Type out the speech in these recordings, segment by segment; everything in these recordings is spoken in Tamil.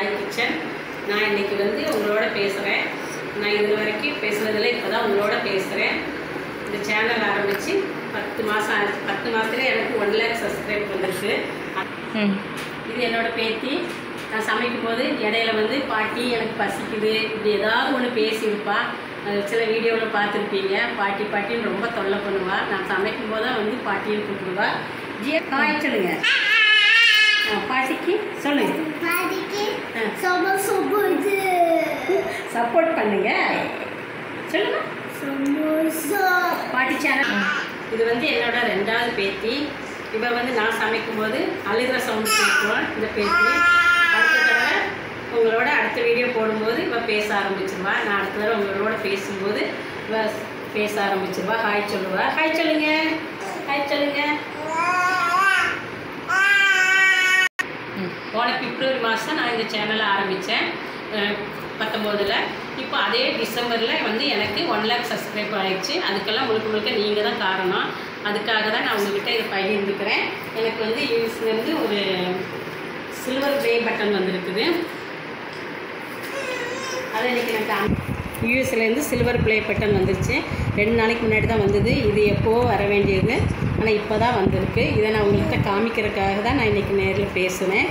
ஜாய் கிச்சன் நான் இன்னைக்கு வந்து உங்களோட பேசுகிறேன் நான் இது வரைக்கும் பேசுனதில் இப்போ தான் உங்களோட பேசுகிறேன் இந்த சேனல் ஆரம்பித்து பத்து மாதம் ஆச்சு பத்து மாதத்துல எனக்கு ஒன் லேக் சப்ஸ்கிரைப் வந்திருக்கு ம் இது என்னோட பேத்தி நான் சமைக்கும் போது இடையில வந்து பாட்டி எனக்கு பசிக்குது இப்படி ஏதாவது ஒன்று பேசியிருப்பா அது சில வீடியோவில் பார்த்துருப்பீங்க பாட்டி பாட்டின்னு ரொம்ப தொல்லை பண்ணுவா நான் சமைக்கும் போது தான் வந்து பாட்டின்னு கூப்பிடுவா ஜிய காய் சொல்லுங்க ஆ, பாட்டிக்கு சொல்லுங்க பாதிக்கு ஆ. சம சுபுது சப்போர்ட் பண்ணுங்க சொல்லுங்க சமோசா பாட்டி சேனல் இது வந்து என்னோட ரெண்டாவது பேத்தி இவ வந்து நான் சமைக்கும்போது அழுகிற சவுண்ட் கேட்குவான் இந்த பேத்தி அடுத்த தடவை உங்களோட அடுத்த வீடியோ போடும்போது இவ பேச ஆரம்பிச்சிருவா நான் அடுத்த தடவை உங்களோட பேசும்போது இவ பேச ஆரம்பிச்சிருவா ஹாய் சொல்லுவா ஹாய் சொல்லுங்க ஹாய் சொல்லுங்க போன பிப்ரவரி மாதம் நான் இந்த சேனலை ஆரம்பித்தேன் பத்தொம்போதில் இப்போ அதே டிசம்பரில் வந்து எனக்கு ஒன் லேக் சப்ஸ்கிரைப் ஆயிடுச்சு அதுக்கெல்லாம் முழுக்க முழுக்க நீங்கள் தான் காரணம் அதுக்காக தான் நான் உங்ககிட்ட இதை பகிர்ந்துக்கிறேன் எனக்கு வந்து யூஎஸ்லேருந்து ஒரு சில்வர் ப்ளே பட்டன் வந்திருக்குது அதை இன்னைக்கு எனக்கு யூஎஸ்லேருந்து சில்வர் ப்ளே பட்டன் வந்துருச்சு ரெண்டு நாளைக்கு முன்னாடி தான் வந்தது இது எப்போவோ வர வேண்டியது ஆனால் இப்போ தான் வந்திருக்கு இதை நான் உங்கள்கிட்ட காமிக்கிறதுக்காக தான் நான் இன்றைக்கி நேரில் பேசுவேன்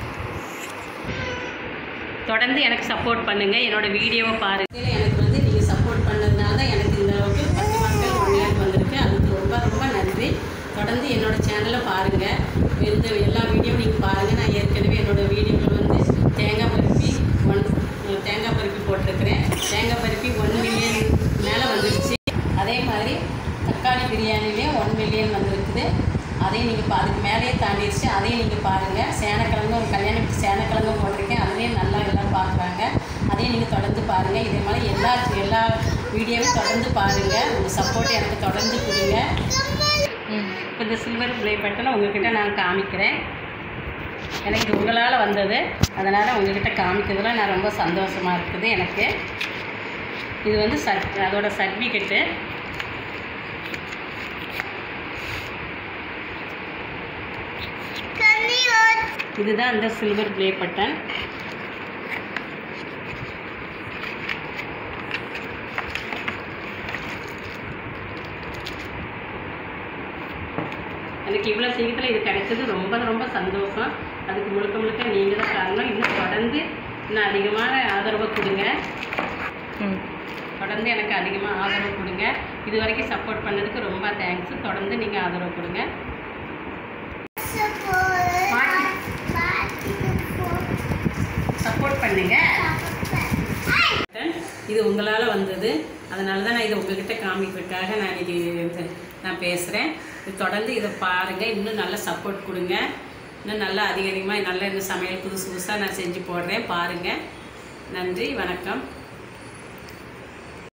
தொடர்ந்து எனக்கு சப்போர்ட் பண்ணுங்கள் என்னோடய வீடியோவை பாருங்கள் எனக்கு வந்து நீங்கள் சப்போர்ட் பண்ணதுனால தான் எனக்கு இந்த அளவுக்கு பத்து மக்கள் ஒன் லேக் வந்திருக்கு அதுக்கு ரொம்ப ரொம்ப நன்றி தொடர்ந்து என்னோடய சேனலை பாருங்கள் எந்த எல்லா வீடியோவும் நீங்கள் பாருங்கள் நான் ஏற்கனவே என்னோடய வீடியோவில் வந்து தேங்காய் பருப்பி ஒன் தேங்காய் பருப்பி போட்டிருக்கிறேன் தேங்காய் பருப்பி ஒன் மில்லியன் மேலே வந்துருச்சு அதே மாதிரி தக்காளி பிரியாணிலேயும் ஒன் மில்லியன் வந்திருக்குது அதையும் நீங்கள் அதுக்கு மேலேயே தாண்டிடுச்சு அதையும் நீங்கள் பாருங்கள் சேனக்கிழங்கும் கல்யாணத்துக்கு சேனக்கிழங்கும் போட்டிருக்கேன் அதுலேயும் நல்லா எல்லாம் பார்க்குறாங்க அதையும் நீங்கள் தொடர்ந்து பாருங்கள் இதே மாதிரி எல்லா எல்லா வீடியோவும் தொடர்ந்து பாருங்கள் உங்கள் சப்போர்ட் எனக்கு தொடர்ந்து கொடுங்க ம் இப்போ இந்த சில்வர் ப்ளே பட்டனை உங்ககிட்ட நான் காமிக்கிறேன் எனக்கு இது உங்களால் வந்தது அதனால் உங்ககிட்ட காமிக்கிறதுல நான் ரொம்ப சந்தோஷமாக இருக்குது எனக்கு இது வந்து சர்ட் அதோட சர்டிஃபிகேட்டு கனியோட் இதுதான் அந்த சில்வர் ப்ளே பட்டன் எனக்கு இவ்வளோ சீக்கிரத்தில் இது கிடைச்சது ரொம்ப ரொம்ப சந்தோஷம் அதுக்கு முழுக்க முழுக்க நீங்கள் தான் காரணம் இன்னும் தொடர்ந்து இன்னும் அதிகமான ஆதரவை கொடுங்க ம் தொடர்ந்து எனக்கு அதிகமாக ஆதரவு கொடுங்க இது வரைக்கும் சப்போர்ட் பண்ணதுக்கு ரொம்ப தேங்க்ஸ் தொடர்ந்து நீங்கள் ஆதரவு கொடுங்க சப்போர்ட் பாட்டி பாதிக்கு போ சப்போர்ட் பண்ணுங்க இது உங்களால் வந்தது அதனால தான் நான் இதை உங்ககிட்ட காமிக்கிறதுக்காக நான் இன்னைக்கு இது நான் பேசுகிறேன் இது தொடர்ந்து இதை பாருங்கள் இன்னும் நல்ல சப்போர்ட் கொடுங்க இன்னும் நல்லா அதிக அதிகமாக நல்ல இந்த சமையல் புதுசு புதுசாக நான் செஞ்சு போடுறேன் பாருங்கள் நன்றி வணக்கம்